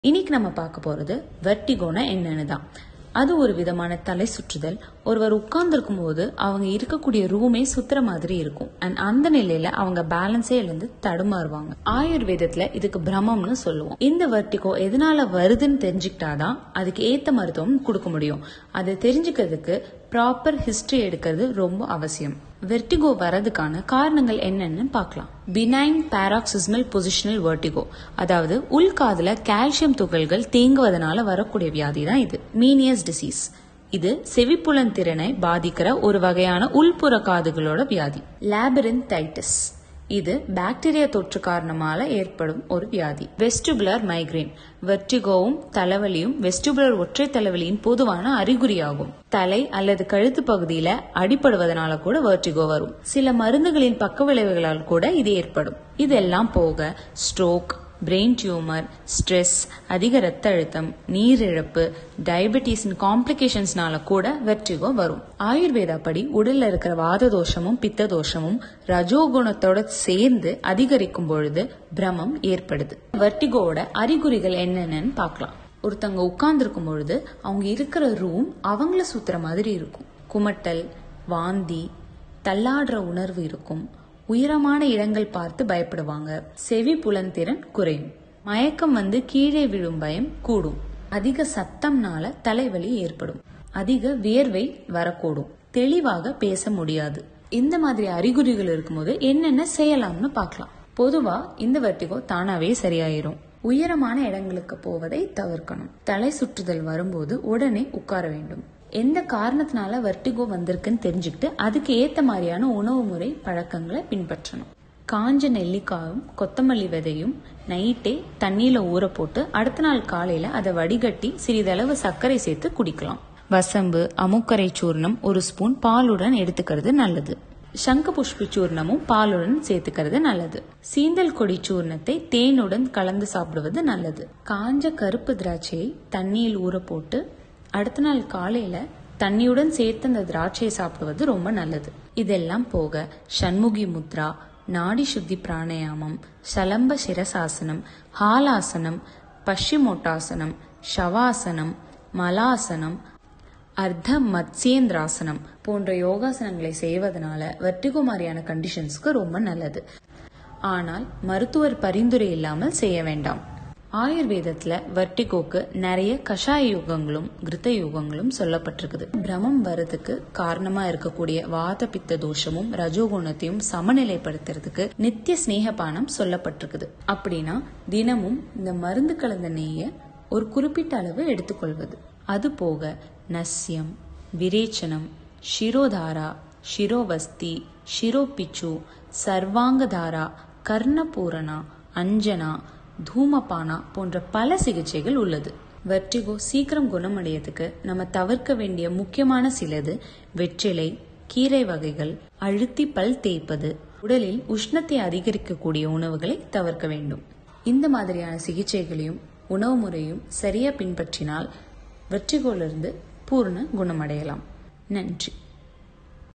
இன்னைக்கு நம்ம பார்க்க போறது வெர்டிகோனா என்னன்னு தான் அது ஒரு விதமான தலை சுற்றுதல் ஒருவர் உட்கார்ந்துருக்கும் போது அவங்க இருக்கக்கூடிய ரூமே சுத்துற மாதிரி இருக்கும் அண்ட் அந்த நிலையில அவங்க பேலன்ஸே இழந்து தடுமாறுவாங்க ஆயுர்வேதத்துல இதுக்கு பிரமம்னு சொல்லுவோம் இந்த வெர்டிகோ எதனால வருதுன்னு தெரிஞ்சுக்கிட்டாதான் அதுக்கு ஏத்த மருத்துவம் கொடுக்க முடியும் அதை தெரிஞ்சுக்கிறதுக்கு ப்ராப்பர் ஹிஸ்டரி எடுக்கிறது ரொம்ப அவசியம் வெர்டிகோ வரதுக்கான காரணங்கள் என்னன்னு பார்க்கலாம் பினைன் பாராக்சிஸ்மல் பொசிஷனல் வெர்டிகோ அதாவது உள்காதுல கால்சியம் துகள்கள் தேங்குவதனால வரக்கூடிய வியாதி தான் இது மீனியஸ் டிசீஸ் இது செவிப்புலன் திறனை பாதிக்கிற ஒரு வகையான உள்புற காதுகளோட வியாதி லேபரின்தைட்டிஸ் இது பாக்டீரியா தொற்று காரணமால ஏற்படும் ஒரு வியாதி வெஸ்டிபுலர் மைக்ரேன் வெர்டிகோவும் தலைவலியும் வெஸ்டிபுலர் ஒற்றை தலைவலியின் பொதுவான அறிகுறியாகும் தலை அல்லது கழுத்து பகுதியில அடிப்படுவதனால கூட வெர்டிகோ வரும் சில மருந்துகளின் பக்க விளைவுகளால் கூட இது ஏற்படும் இதெல்லாம் போக ஸ்ட்ரோக் பிரெயின் டியூமர் ஸ்ட்ரெஸ் அதிக ரத்த அழுத்தம் நீரிழப்பு டயபெட்டிஸின் காம்ப்ளிகேஷன்ஸ்னால கூட வெர்டிகோ வரும் ஆயுர்வேதா படி உடல்ல இருக்கிற வாத தோஷமும் பித்த தோஷமும் ரஜோகுணத்தோட சேர்ந்து அதிகரிக்கும் பொழுது பிரமம் ஏற்படுது வெர்டிகோவோட அறிகுறிகள் என்னென்னு பார்க்கலாம் ஒருத்தவங்க உட்கார்ந்துருக்கும் பொழுது அவங்க இருக்கிற ரூம் அவங்கள சுத்துற மாதிரி இருக்கும் குமட்டல் வாந்தி தள்ளாடுற உணர்வு இருக்கும் உயரமான இடங்கள் பார்த்து பயப்படுவாங்க செவி புலன்திறன் குறையும் மயக்கம் வந்து கீழே விழும் பயம் கூடும் அதிக சத்தம்னால தலைவலி ஏற்படும் அதிக வியர்வை வரக்கூடும் தெளிவாக பேச முடியாது இந்த மாதிரி அறிகுறிகள் இருக்கும்போது என்னென்ன செய்யலாம்னு பார்க்கலாம் பொதுவா இந்த வெர்டிகோ தானாவே சரியாயிரும் உயரமான இடங்களுக்கு போவதை தவிர்க்கணும் தலை சுற்றுதல் வரும்போது உடனே உட்கார வேண்டும் எந்த காரணத்தினால வெர்டிகோ வந்திருக்குன்னு தெரிஞ்சுக்கிட்டு அதுக்கு ஏத்த மாதிரியான உணவு முறை பழக்கங்களை பின்பற்றணும் காஞ்ச நெல்லிக்காயும் கொத்தமல்லி விதையும் நைட்டே தண்ணியில ஊற போட்டு அடுத்த நாள் காலையில அதை வடிகட்டி சிறிதளவு சர்க்கரை சேர்த்து குடிக்கலாம் வசம்பு அமுக்கரை சூர்ணம் ஒரு ஸ்பூன் பாலுடன் எடுத்துக்கிறது நல்லது சங்கு புஷ்பி சூர்ணமும் பாலுடன் சேர்த்துக்கிறது நல்லது சீந்தல் கொடி சூர்ணத்தை தேனுடன் கலந்து சாப்பிடுவது நல்லது காஞ்ச கருப்பு திராட்சையை தண்ணியில் ஊற போட்டு அடுத்த நாள் காலையில தண்ணியுடன் சேர்த்து அந்த திராட்சையை சாப்பிடுவது ரொம்ப நல்லது இதெல்லாம் போக சண்முகி முத்ரா நாடி சுத்தி பிராணாயாமம் சலம்ப சிரசாசனம் ஹாலாசனம் பஷ்டிமோட்டாசனம் ஷவாசனம் மலாசனம் அர்த்த மத்சேந்திராசனம் போன்ற யோகாசனங்களை செய்வதனால வெர்டிகோ மாதிரியான கண்டிஷன்ஸ்க்கு ரொம்ப நல்லது ஆனால் மருத்துவர் பரிந்துரை இல்லாமல் செய்ய வேண்டாம் ஆயுர்வேதத்துல வர்டிகோக்கு நிறைய கஷாய யுகங்களும் கிருத்த யுகங்களும் சொல்லப்பட்டிருக்குது பிரமம் வரதுக்கு காரணமா இருக்கக்கூடிய வாத பித்த தோஷமும் ரஜோகுணத்தையும் சமநிலைப்படுத்துறதுக்கு நித்திய ஸ்நேகபானம் சொல்லப்பட்டிருக்குது அப்படின்னா தினமும் இந்த மருந்து கலந்த நெய்ய ஒரு குறிப்பிட்ட அளவு எடுத்துக்கொள்வது அது போக நஸ்யம் விரேச்சனம் ஷிரோதாரா ஷிரோவஸ்தி ஷிரோபிச்சு சர்வாங்கதாரா கர்ணபூரணா அஞ்சனா தூமபானா போன்ற பல சிகிச்சைகள் உள்ளது வெர்டிகோ சீக்கிரம் குணமடையதுக்கு நம்ம தவிர்க்க வேண்டிய முக்கியமான சிலது வெற்றிலை கீரை வகைகள் அழுத்தி பல் தேய்ப்பது உடலில் உஷ்ணத்தை அதிகரிக்கக்கூடிய உணவுகளை தவிர்க்க வேண்டும் இந்த மாதிரியான சிகிச்சைகளையும் உணவு முறையும் சரியா பின்பற்றினால் வெற்றிகோலிருந்து பூர்ண குணமடையலாம் நன்றி